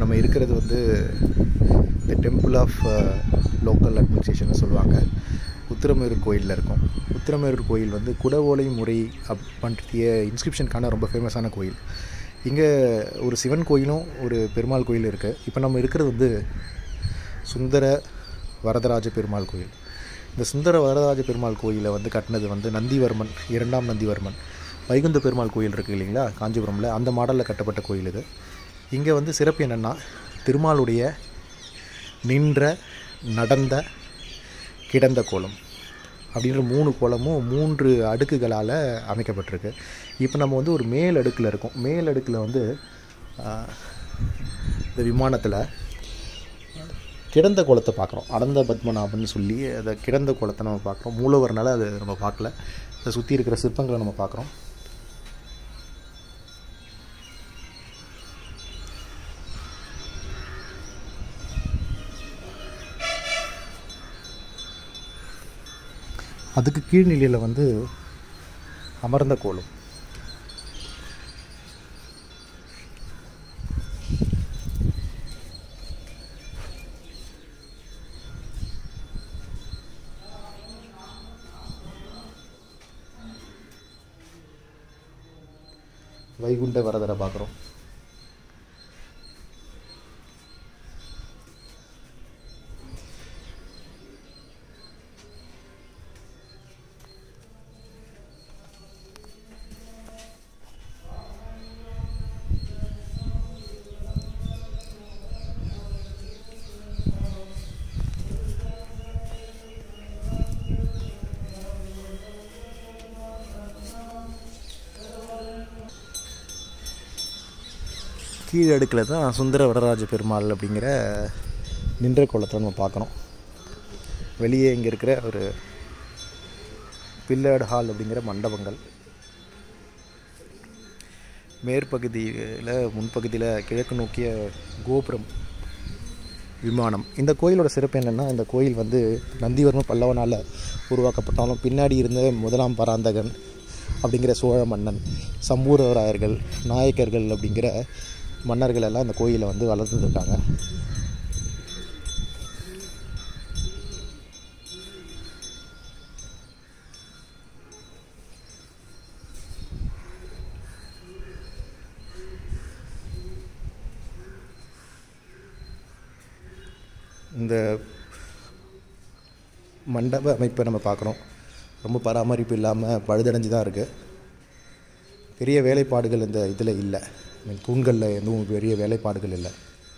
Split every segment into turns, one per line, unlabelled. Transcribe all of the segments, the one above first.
நம்ம இருக்கிறது வந்து the temple of local administration சொல்லுவாங்க உத்திரமேரூர் கோயிலில் இருக்கும் உத்திரமேரூர் கோயில் வந்து குடவோலை முறை அப் பற்றிய இன்ஸ்கிரிப்ஷனுக்கான ரொம்ப ஃபேமஸான கோயில் இங்கே ஒரு சிவன் கோயிலும் ஒரு பெருமாள் கோயில் இருக்குது இப்போ நம்ம இருக்கிறது வந்து சுந்தர வரதராஜ பெருமாள் கோயில் இந்த சுந்தர வரதராஜ பெருமாள் கோயிலை வந்து கட்டினது வந்து நந்திவர்மன் இரண்டாம் நந்திவர்மன் வைகுந்த பெருமாள் கோயில் இருக்குது இல்லைங்களா காஞ்சிபுரமில் அந்த மாடலில் கட்டப்பட்ட கோயில் இது இங்கே வந்து சிறப்பு என்னென்னா திருமாலுடைய நின்ற நடந்த கிடந்த கோலம் அப்படின்ற மூணு கோலமும் மூன்று அடுக்குகளால் அமைக்கப்பட்டிருக்கு இப்போ நம்ம வந்து ஒரு மேல் அடுக்கில் இருக்கோம் மேல் அடுக்கில் வந்து ஆஹ், இந்த விமானத்தில் கிடந்த கோலத்தை பார்க்குறோம் அடந்த பத்மநாபன் சொல்லி அதை கிடந்த கோலத்தை நம்ம பார்க்குறோம் மூலவர்னால அது நம்ம பார்க்கல அதை சுற்றி இருக்கிற சிற்பங்களை நம்ம பார்க்குறோம் அதுக்கு கீழ்நிலையில் வந்து அமர்ந்த கோலம் வைகுண்ட வரதரை பார்க்குறோம் கீழ் அடுக்கில் தான் சுந்தர வரராஜ பெருமாள் அப்படிங்கிற நின்ற கோலத்தை நம்ம பார்க்குறோம் வெளியே இங்கே இருக்கிற ஒரு பில்லர்டு ஹால் அப்படிங்கிற மண்டபங்கள் மேற்பகுதியில் முன்பகுதியில் கிழக்கு நோக்கிய கோபுரம் விமானம் இந்த கோயிலோட சிறப்பு என்னென்னா இந்த கோயில் வந்து நந்திவர்ம பல்லவனால் உருவாக்கப்பட்டாலும் பின்னாடி இருந்த முதலாம் பராந்தகன் அப்படிங்கிற சோழ மன்னன் சம்பூரவராயர்கள் நாயக்கர்கள் அப்படிங்கிற மன்னர்கள் எல்லாம் இந்த கோயிலை வந்து வளர்த்துருக்காங்க இந்த மண்டப அமைப்பை நம்ம பார்க்குறோம் ரொம்ப பராமரிப்பு இல்லாமல் பழுதடைஞ்சு தான் இருக்குது பெரிய வேலைப்பாடுகள் இந்த இதில் இல்லை I mean, தூண்களில் எதுவும் பெரிய வேலைப்பாடுகள் இல்லை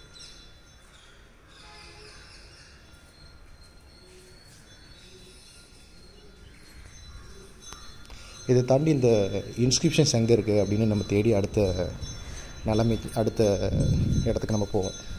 இதை தாண்டி இந்த இன்ஸ்கிரிப்ஷன்ஸ் எங்கே இருக்குது அப்படின்னு நம்ம தேடி அடுத்த நிலைமைக்கு அடுத்த இடத்துக்கு நம்ம போவோம்